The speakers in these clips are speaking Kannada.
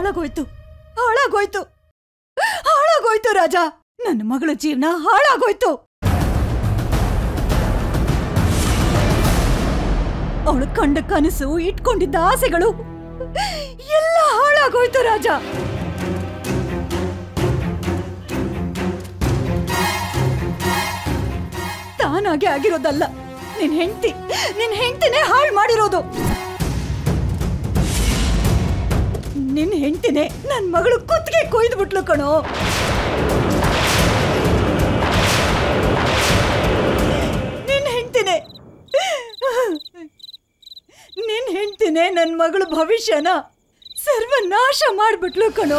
ಹಾಳಾಗೋಯ್ತು ಹಾಳಾಗೋಯ್ತು ಹಾಳಾಗೋಯ್ತು ರಾಜ ನನ್ನ ಮಗಳ ಜೀವನ ಹಾಳಾಗೋಯ್ತು ಅವಳು ಕಂಡ ಕನಸು ಇಟ್ಕೊಂಡಿದ್ದ ಆಸೆಗಳು ಎಲ್ಲ ಹಾಳಾಗೋಯ್ತು ರಾಜ ತಾನಾಗೆ ಆಗಿರೋದಲ್ಲ ನಿನ್ ಹೆಂಡತಿ ನಿನ್ ಹೆಂಡತಿನೇ ಹಾಳು ಮಾಡಿರೋದು ನಿನ್ ಹೆಂಡತಿನೇ ನನ್ ಮಗಳು ಕುತ್ತಿಗೆ ಕೊಯ್ದು ಬಿಟ್ಲು ಕಣೋ ನಿನ್ ಹೆಂಡ್ತಿನೇ ನಿನ್ ಹೆಂಡ್ತಿನೇ ನನ್ ಮಗಳ ಭವಿಷ್ಯನ ಸರ್ವನಾಶ ಮಾಡ್ಬಿಟ್ಲು ಕಣೋ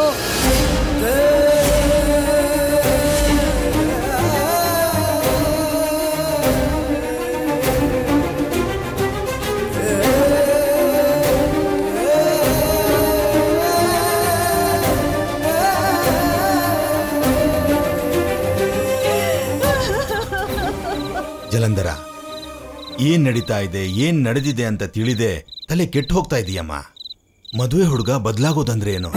ಜಲಂಧರ ಏನ್ ನಡೀತಾ ಇದೆ ಏನ್ ನಡೆದಿದೆ ಅಂತ ತಿಳಿದೆ ತಲೆ ಕೆಟ್ಟು ಹೋಗ್ತಾ ಇದೀಯಮ್ಮ ಮದುವೆ ಹುಡುಗ ಬದಲಾಗೋದಂದ್ರೆ ಏನು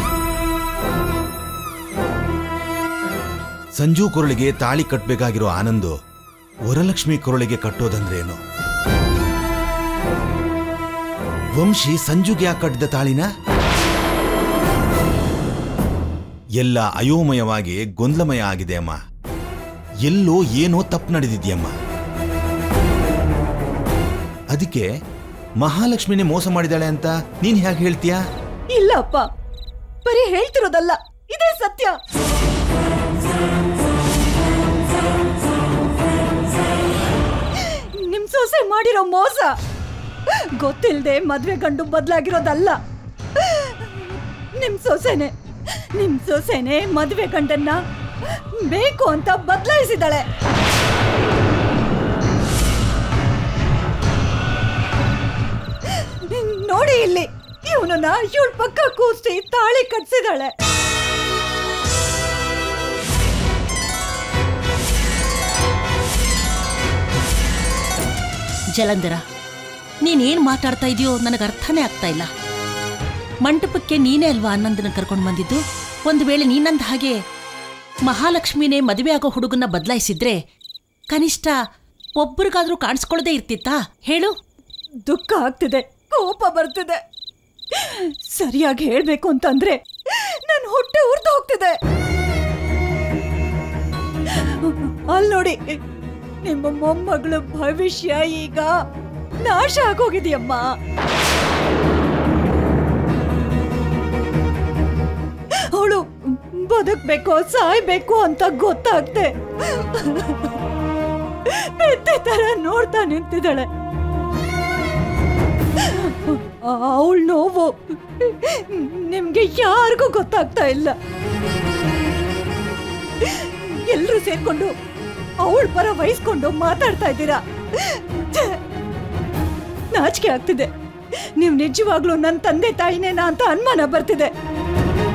ಸಂಜು ಕೊರಳಿಗೆ ತಾಳಿ ಕಟ್ಟಬೇಕಾಗಿರೋ ಆನಂದು ವರಲಕ್ಷ್ಮಿ ಕೊರಳಿಗೆ ಕಟ್ಟೋದಂದ್ರೆ ಏನು ವಂಶಿ ಸಂಜುಗೆ ಯಾಕೆ ಕಟ್ಟಿದ ತಾಳಿನ ಎಲ್ಲ ಅಯೋಮಯವಾಗಿ ಗೊಂದಲಮಯ ಆಗಿದೆ ಅಮ್ಮ ಎಲ್ಲೋ ಏನೋ ತಪ್ಪು ನಡೆದಿದ್ಯಮ್ಮ ಅದಕ್ಕೆ ಮಹಾಲಕ್ಷ್ಮಿನೇ ಮೋಸ ಮಾಡಿದಾಳೆ ಅಂತ ನೀನ್ ಹೇಗೆ ಹೇಳ್ತೀಯಾ ಇಲ್ಲ ಅಪ್ಪ ಬರೀ ಹೇಳ್ತಿರೋದಲ್ಲ ಇದೇ ಸತ್ಯ ನಿಮ್ ಸೊಸೆ ಮಾಡಿರೋ ಮೋಸ ಗೊತ್ತಿಲ್ದೆ ಮದ್ವೆ ಗಂಡು ಬದಲಾಗಿರೋದಲ್ಲ ನಿಮ್ ಸೊಸೆನೆ ನಿಮ್ ಸೊಸೆನೆ ಮದ್ವೆ ಗಂಡನ್ನ ಬೇಕು ಅಂತ ಬದಲಾಯಿಸಿದಾಳೆ ನೋಡಿ ಇಲ್ಲಿ ಇವನನ್ನ ಇವಳ ಪಕ್ಕ ಕೂರಿಸಿ ತಾಳಿ ಕಟ್ಸಿದಾಳೆ ಜಲಂಧರ ನೀನೇನ್ ಮಾತಾಡ್ತಾ ಇದೆಯೋ ನನಗೆ ಅರ್ಥನೇ ಆಗ್ತಾ ಇಲ್ಲ ಮಂಟಪಕ್ಕೆ ನೀನೇ ಅಲ್ವಾ ಆನಂದನ ಕರ್ಕೊಂಡು ಬಂದಿದ್ದು ಒಂದು ವೇಳೆ ನೀನಂದ ಹಾಗೆ ಮಹಾಲಕ್ಷ್ಮಿನೇ ಮದುವೆ ಆಗೋ ಹುಡುಗನ್ನ ಬದಲಾಯಿಸಿದ್ರೆ ಕನಿಷ್ಠ ಒಬ್ರಿಗಾದ್ರೂ ಕಾಣಿಸ್ಕೊಳ್ಳದೆ ಇರ್ತಿತ್ತಾ ಹೇಳು ದುಃಖ ಆಗ್ತಿದೆ ಕೋಪ ಬರ್ತಿದೆ ಸರಿಯಾಗಿ ಹೇಳ್ಬೇಕು ಅಂತಂದ್ರೆ ನನ್ನ ಹೊಟ್ಟೆ ಉರ್ದು ಹೋಗ್ತಿದೆ ಅಲ್ಲಿ ನೋಡಿ ನಿಮ್ಮ ಮೊಮ್ಮಗಳ ಭವಿಷ್ಯ ಈಗ ನಾಶ ಆಗೋಗಿದೆಯಮ್ಮ ಅವಳು ಬದುಕ್ಬೇಕೋ ಸಾಯ್ಬೇಕು ಅಂತ ಗೊತ್ತಾಗ್ದೆ ಪೆತ್ತೆ ತರ ನೋಡ್ತಾ ನಿಂತಿದ್ದಾಳೆ ಅವಳ ನೋವು ನಿಮ್ಗೆ ಯಾರಿಗೂ ಗೊತ್ತಾಗ್ತಾ ಇಲ್ಲ ಎಲ್ರೂ ಸೇರ್ಕೊಂಡು ಅವಳ ಪರ ವಹಿಸ್ಕೊಂಡು ಮಾತಾಡ್ತಾ ಇದ್ದೀರಾ ಛೆ! ನಾಚಿಕೆ ಆಗ್ತಿದೆ ನೀವು ನಿಜವಾಗ್ಲೂ ನನ್ನ ತಂದೆ ತಾಯಿನೇನಾ ಅಂತ ಅನುಮಾನ ಬರ್ತಿದೆ